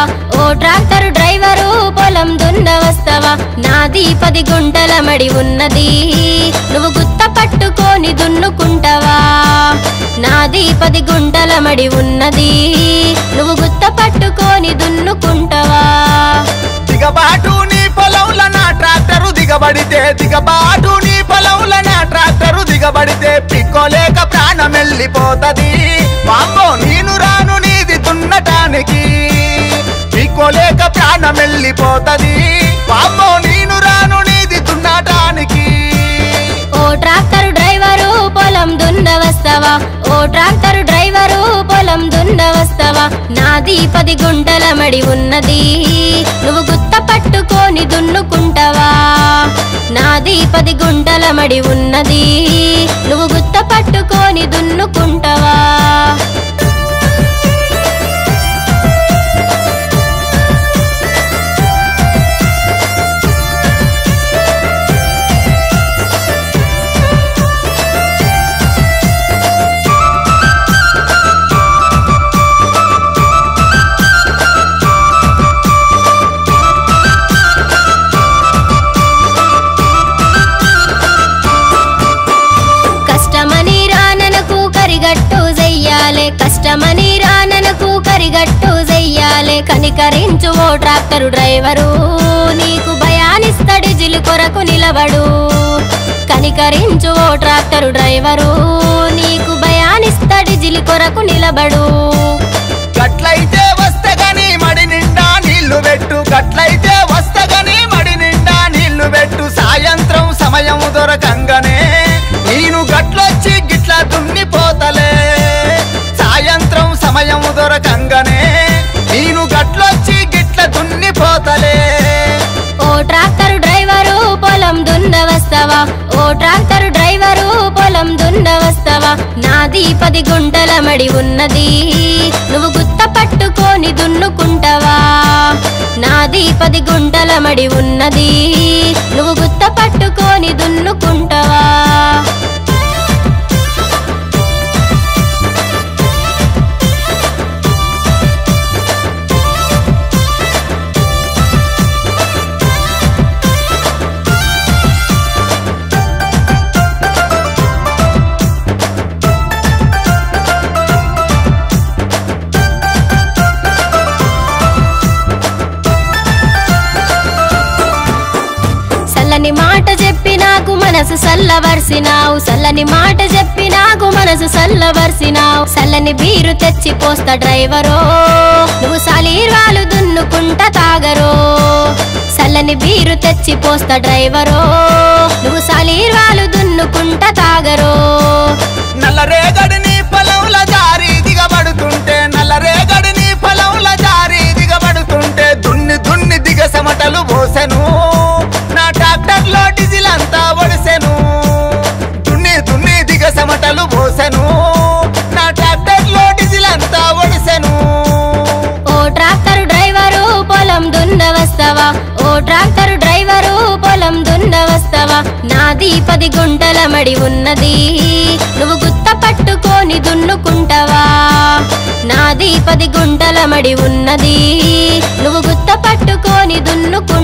ఓ tractor driver పొలం దున్న వస్తావా నాది పది గుంటల మడి ఉన్నది నువ్వు గుత్త పట్టుకొని దున్నుకుంటావా నాది పది గుంటల మడి ఉన్నది నువ్వు గుత్త పట్టుకొని దున్నుకుంటావా దిగబాటు నీ పొలంల నా ట్రాక్టరు దిగబడితే దిగబాటు నీ పొలంల నా ట్రాక్టరు దిగబడితే పిక్కోలేక ప్రాణం వెళ్ళిపోతది వామ్మో నేను రాను నీది దున్నటానికి పిక్కోలేక ప్రాణం వెళ్ళిపోతది వామ్మో నేను రాను నీది దున్నటానికి ఓ ట్రాక్టర్ డ్రైవరు పొలం దున్న వస్తావా ఓ ట్రాక్టర్ డ్రైవరు పొలం దున్న వస్తావా నాది పది గుంటల మడి ఉన్నది నువ్వు గుత్త పట్టుకొని దున్నుకుంటావా నాది పది గుంటల మడి ఉన్నది నువ్వు గుత్త పట్టుకొని దున్నుకుంటావా కష్టమని రాననకు కరిగట్టు చెయ్యాలే కష్టమని రాననకు కరిగట్టు చెయ్యాలే కనికరించు ఓ ట్రాక్టరు డ్రైవరు నీకు భయానిస్తడి జిలు కొరకు నిలబడు కనికరించు ఓ ట్రాక్టరు డ్రైవరు నీకు భయానిస్తడి జిలి కొరకు నిలబడు గట్లయితే వస్తగని మడి నిండా నీళ్లు పెట్టు గట్లయితే వస్తగని మడి నిండా నీళ్లు పెట్టు సాయంత్రం సమయం దొరకంగానే నేను గట్లొచ్చి గిట్ల దున్నిపోతలే సాయంత్రం సమయం దొరకంగానే నేను గట్లొచ్చి గిట్ల దున్నిపోతలే ఓ ట్రాక్టర్ డ్రైవరు పొలం దున్న వస్తావా ఓ ట్రాక్టర్ డ్రైవరు పొలం దున్న వస్తావా నాది పది గుంటల మడి ఉన్నది నువ్వు గుత్త పట్టుకొని దున్నుకుంటావా నాది పది గుంటల మడి ఉన్నది నువ్వు గుత్త పట్టుకొని దున్నుకుంటావా సల్లని మాట చెప్పి నాకు మనసు సల్లవర్సినావు సల్లని మాట చెప్పి నాకు మనసు సల్లవర్సినావు సల్లని బీరు తెచ్చి పోస్తా డ్రైవరో నువ్వు సలీర్వాలు దున్నుకుంటా తాగరో సల్లని బీరు తెచ్చి పోస్తా డ్రైవరో నువ్వు సలీర్వాలు దున్నుకుంటా తాగరో నల్లరేగడి నీ పొలంల జారి దిగబడుతుంటే నల్లరేగడి నీ పొలంల జారి దిగబడుతుంటే దున్ని దున్ని దిగ సమటలు పోసెను నా ట్రాక్టర్ లో డీజిల్ అంతా ఒడిసెను దున్ని దున్ని దిగ సమటలు పోసెను నా ట్రాక్టర్ లో డీజిల్ అంతా ఒడిసెను ఓ ట్రాక్టర్ డ్రైవరు పొలం దున్న వస్తావా ఓ ట్రాక్టర్ డ్రైవరు పొలం దున్న వస్తావా నాది పది గుంటల మడి ఉన్నది నువ్వు గుత్త పట్టుకొని దున్నుకుంటావా నాది పది గుంటల మడి ఉన్నది నువ్వు గుత్త పట్టుకొని దున్నుకుంటావా